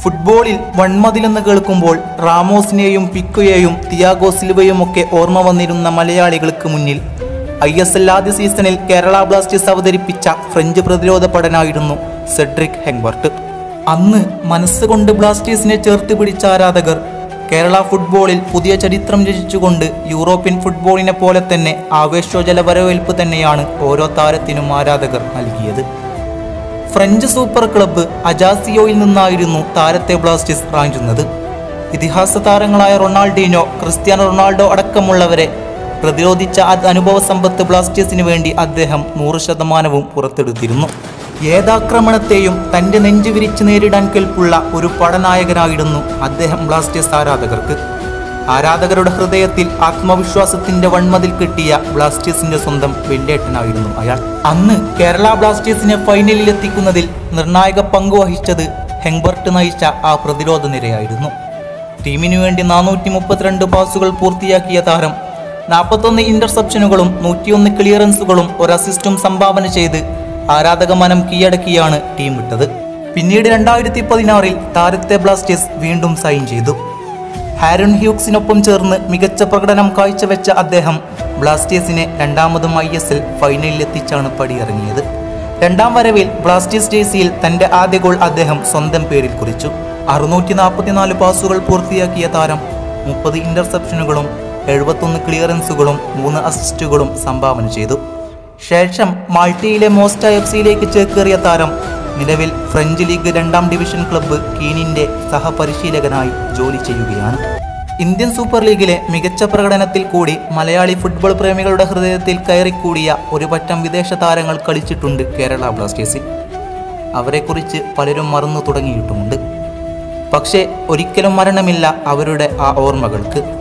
ഫുട്ബോളിൽ വൺമതിലെന്ന് കേൾക്കുമ്പോൾ റാമോസിനെയും പിക്കുയെയും തിയാഗോ സിൽവയും ഒക്കെ ഓർമ്മ വന്നിരുന്ന മലയാളികൾക്ക് മുന്നിൽ ഐ എസ് എൽ ആദ്യ സീസണിൽ കേരള ബ്ലാസ്റ്റേഴ്സ് അവതരിപ്പിച്ച ഫ്രഞ്ച് പ്രതിരോധ പടനായിരുന്നു സെഡ്രിക് ഹെങ്ബർട്ട് അന്ന് മനസ്സുകൊണ്ട് ബ്ലാസ്റ്റേഴ്സിനെ ചേർത്ത് പിടിച്ച ആരാധകർ കേരള ഫുട്ബോളിൽ പുതിയ ചരിത്രം രചിച്ചുകൊണ്ട് യൂറോപ്യൻ ഫുട്ബോളിനെ പോലെ തന്നെ ആവേശോജല വരവേൽപ്പ് തന്നെയാണ് ഓരോ താരത്തിനും ആരാധകർ നൽകിയത് ഫ്രഞ്ച് സൂപ്പർ ക്ലബ്ബ് അജാസിയോയിൽ നിന്നായിരുന്നു താരത്തെ ബ്ലാസ്റ്റേഴ്സ് റാഞ്ചുന്നത് ഇതിഹാസ താരങ്ങളായ റൊണാൾഡീനോ ക്രിസ്ത്യാനോ റൊണാൾഡോ അടക്കമുള്ളവരെ പ്രതിരോധിച്ച അത് അനുഭവ സമ്പത്ത് ബ്ലാസ്റ്റേഴ്സിന് വേണ്ടി അദ്ദേഹം നൂറ് ശതമാനവും പുറത്തെടുത്തിരുന്നു ഏതാക്രമണത്തെയും തൻ്റെ നെഞ്ചു വിരിച്ച് നേരിടാൻ കെൽപ്പുള്ള ഒരു പടനായകനായിരുന്നു അദ്ദേഹം ബ്ലാസ്റ്റേഴ്സ് ആരാധകർക്ക് ആരാധകരുടെ ഹൃദയത്തിൽ ആത്മവിശ്വാസത്തിന്റെ വൺമതിൽ കിട്ടിയ ബ്ലാസ്റ്റേഴ്സിന്റെ സ്വന്തം വെല്ലേട്ടനായിരുന്നു അയാൾ അന്ന് കേരള ബ്ലാസ്റ്റേഴ്സിനെ ഫൈനലിൽ എത്തിക്കുന്നതിൽ നിർണായക പങ്ക് വഹിച്ചത് ഹെങ്ബർട്ട് നയിച്ച ആ പ്രതിരോധ നിരയായിരുന്നു ടീമിനു വേണ്ടി നാനൂറ്റി മുപ്പത്തിരണ്ട് പാസുകൾ പൂർത്തിയാക്കിയ താരം നാൽപ്പത്തൊന്ന് ഇന്റർസെപ്ഷനുകളും നൂറ്റിയൊന്ന് ക്ലിയറൻസുകളും ഒരു അസിസ്റ്റും സംഭാവന ചെയ്ത് ആരാധക മനം കീഴടക്കിയാണ് ടീം വിട്ടത് പിന്നീട് രണ്ടായിരത്തി പതിനാറിൽ താരത്തെ ബ്ലാസ്റ്റേഴ്സ് വീണ്ടും സൈൻ ചെയ്തു ഹാരൺ ഹ്യൂക്സിനൊപ്പം ചേർന്ന് മികച്ച പ്രകടനം കാഴ്ചവെച്ച അദ്ദേഹം ബ്ലാസ്റ്റേഴ്സിനെ രണ്ടാമതും ഐ എസ് എൽ ഫൈനലിൽ എത്തിച്ചാണ് പടിയിറങ്ങിയത് രണ്ടാം വരവിൽ ബ്ലാസ്റ്റേഴ്സ് ജേഴ്സിയിൽ തന്റെ ആദ്യ ഗോൾ അദ്ദേഹം സ്വന്തം പേരിൽ കുറിച്ചു അറുന്നൂറ്റി നാൽപ്പത്തിനാല് പാസുകൾ പൂർത്തിയാക്കിയ താരം മുപ്പത് ഇന്റർസെപ്ഷനുകളും എഴുപത്തൊന്ന് ക്ലിയറൻസുകളും മൂന്ന് അസിസ്റ്റുകളും സംഭാവന ചെയ്തു ശേഷം മാൾട്ടയിലെ മോസ്റ്റ എഫ് സിയിലേക്ക് ചേക്കേറിയ താരം നിലവിൽ ഫ്രഞ്ച് ലീഗ് രണ്ടാം ഡിവിഷൻ ക്ലബ്ബ് കീനിന്റെ സഹപരിശീലകനായി ജോലി ചെയ്യുകയാണ് ഇന്ത്യൻ സൂപ്പർ ലീഗിലെ മികച്ച പ്രകടനത്തിൽ കൂടി മലയാളി ഫുട്ബോൾ പ്രേമികളുടെ ഹൃദയത്തിൽ കയറിക്കൂടിയ ഒരു പറ്റം വിദേശ താരങ്ങൾ കളിച്ചിട്ടുണ്ട് കേരള ബ്ലാസ്റ്റേഴ്സിൽ അവരെക്കുറിച്ച് പലരും മറന്നു തുടങ്ങിയിട്ടുമുണ്ട് പക്ഷേ ഒരിക്കലും മരണമില്ല അവരുടെ ആ ഓർമ്മകൾക്ക്